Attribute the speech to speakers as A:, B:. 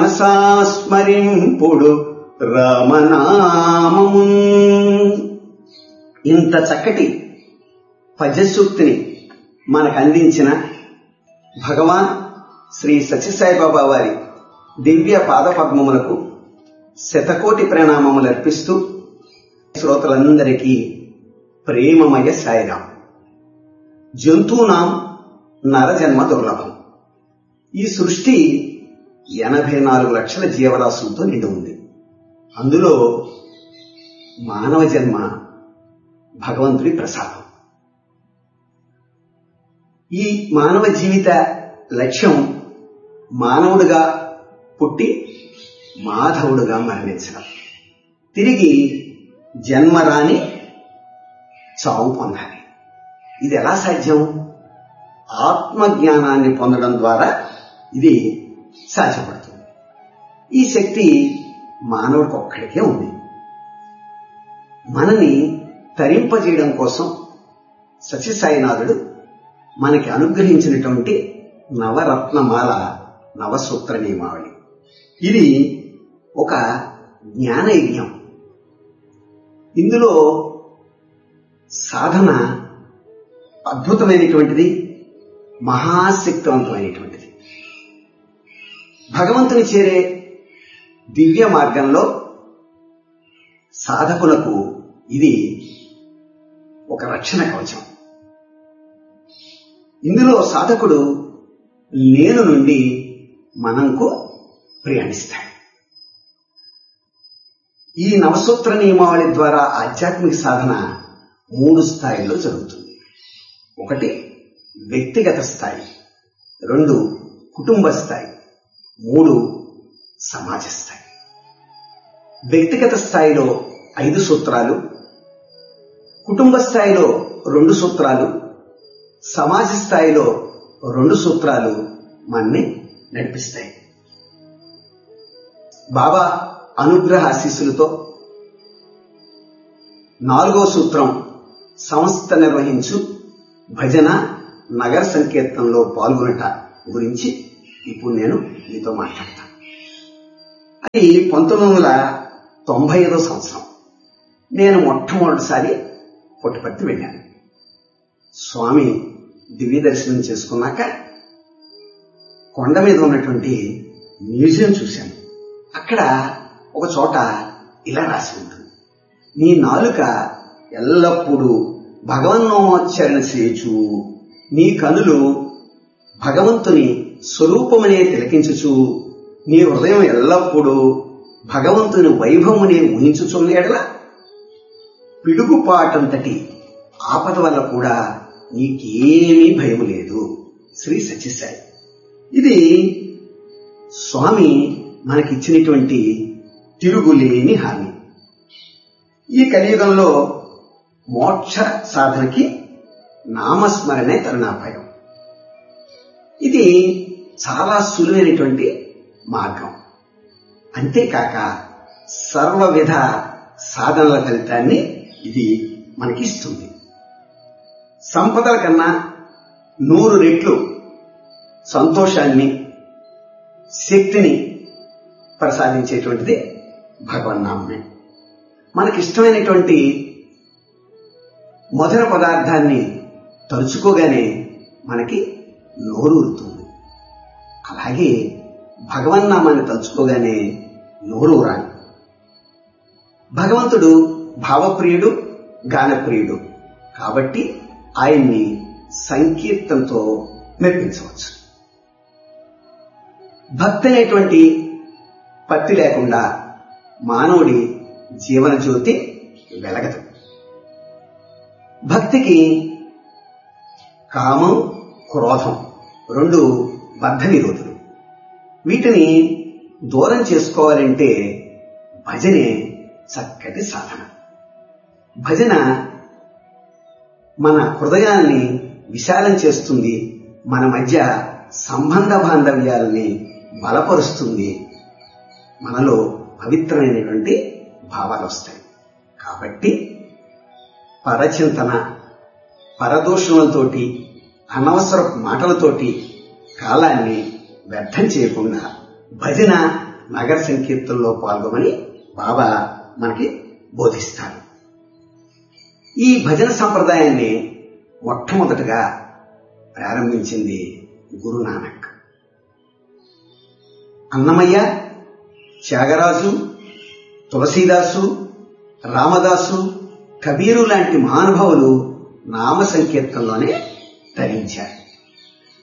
A: మనసా స్మరింపుడు రామనామము ఇంత చక్కటి పద్యసూక్తిని మనకు అందించిన భగవాన్ శ్రీ సత్యసాయిబాబా వారి దివ్య పాదపద్మములకు శతకోటి ప్రణామములు అర్పిస్తూ శ్రోతలందరికీ ప్రేమమయ సాయిరాం జంతువునాం నరజన్మ దుర్లభం ఈ సృష్టి ఎనభై నాలుగు లక్షల జీవరాశులతో నిండి ఉంది అందులో మానవ జన్మ భగవంతుడి ప్రసాదం ఈ మానవ జీవిత లక్ష్యం మానవుడిగా పుట్టి మాధవుడుగా మరణించడం తిరిగి జన్మరాని చావు పొందాలి ఇది ఎలా సాధ్యం ఆత్మజ్ఞానాన్ని పొందడం ద్వారా ఇది సాధ్యపడుతుంది ఈ శక్తి మానవుడికి ఒక్కడికే ఉంది మనని తరింపజేయడం కోసం సత్యసాయినాథుడు మనకి అనుగ్రహించినటువంటి నవరత్నమాల నవసూత్ర నియమావళి ఇది ఒక జ్ఞాన యజ్ఞం ఇందులో సాధన అద్భుతమైనటువంటిది మహాశక్తివంతమైనటువంటిది భగవంతుని చేరే దివ్య మార్గంలో సాధకులకు ఇది ఒక రక్షణ కవచం ఇందులో సాధకుడు నేను నుండి మనంకు ప్రయాణిస్తాడు ఈ నవసూత్ర నియమావళి ద్వారా ఆధ్యాత్మిక సాధన మూడు స్థాయిల్లో జరుగుతుంది ఒకటి వ్యక్తిగత స్థాయి రెండు కుటుంబ స్థాయి మూడు సమాజ స్థాయి వ్యక్తిగత స్థాయిలో ఐదు సూత్రాలు కుటుంబ స్థాయిలో రెండు సూత్రాలు సమాజ స్థాయిలో రెండు సూత్రాలు మన్ని నడిపిస్తాయి బాబా అనుగ్రహ ఆశీస్సులతో నాలుగో సూత్రం సంస్థ నిర్వహించు భజన నగర సంకీర్తనలో పాల్గొనట గురించి ఇప్పుడు నేను మీతో మాట్లాడతాను అది పంతొమ్మిది వందల తొంభై ఐదో సంవత్సరం నేను మొట్టమొదటిసారి పుట్టపర్తి వెళ్ళాను స్వామి దివ్య దర్శనం చేసుకున్నాక కొండ మీద ఉన్నటువంటి మ్యూజియం చూశాను అక్కడ ఒక చోట ఇలా రాసి ఉంటుంది నీ నాలుక ఎల్లప్పుడూ భగవన్నోచ్చరణ చేచు నీ కనులు భగవంతుని స్వరూపమనే తిలకించుచు నీ హృదయం ఎల్లప్పుడూ భగవంతుని వైభవమునే ఊహించుచున్నేడలా పిడుగుపాటంతటి ఆపద వల్ల కూడా నీకేమీ భయం లేదు శ్రీ సత్యసాయి ఇది స్వామి మనకిచ్చినటువంటి తిరుగులేని హామీ ఈ కలియుగంలో మోక్ష సాధనకి నామస్మరణే తరుణాపాయం ఇది చాలా సులువైనటువంటి మార్గం అంతేకాక సర్వవిధ సాధనల ఫలితాన్ని ఇది మనకి ఇస్తుంది సంపదల కన్నా నూరు రెట్లు సంతోషాన్ని శక్తిని ప్రసాదించేటువంటిది భగవన్నామమే మనకిష్టమైనటువంటి మధుర పదార్థాన్ని తలుచుకోగానే మనకి నోరూరుతుంది అలాగే భగవన్నామాన్ని తలుచుకోగానే నోరూరాలి భగవంతుడు భావప్రియుడు గానప్రియుడు కాబట్టి ఆయన్ని సంకీర్తంతో మెప్పించవచ్చు భక్తి అనేటువంటి పత్తి లేకుండా మానవుడి జీవన జ్యోతి వెలగదు భక్తికి కామం క్రోధం రెండు బద్ధ విరోధులు వీటిని దూరం చేసుకోవాలంటే భజనే చక్కటి సాధన భజన మన హృదయాన్ని విశాలం చేస్తుంది మన మధ్య సంబంధ బాంధవ్యాలని బలపరుస్తుంది మనలో పవిత్రమైనటువంటి భావాలు వస్తాయి కాబట్టి పరచింతన పరదూషణలతోటి అనవసర మాటలతోటి కాలాన్ని వ్యర్థం చేయకుండా భజన నగర సంకీర్తనలో పాల్గొమని బాబా మనకి బోధిస్తారు ఈ భజన సంప్రదాయాన్ని మొట్టమొదటగా ప్రారంభించింది గురునానక్ అన్నమయ్య త్యాగరాజు తులసీదాసు రామదాసు కబీరు లాంటి మహానుభావులు నామ సంకీర్తనలోనే ధరించారు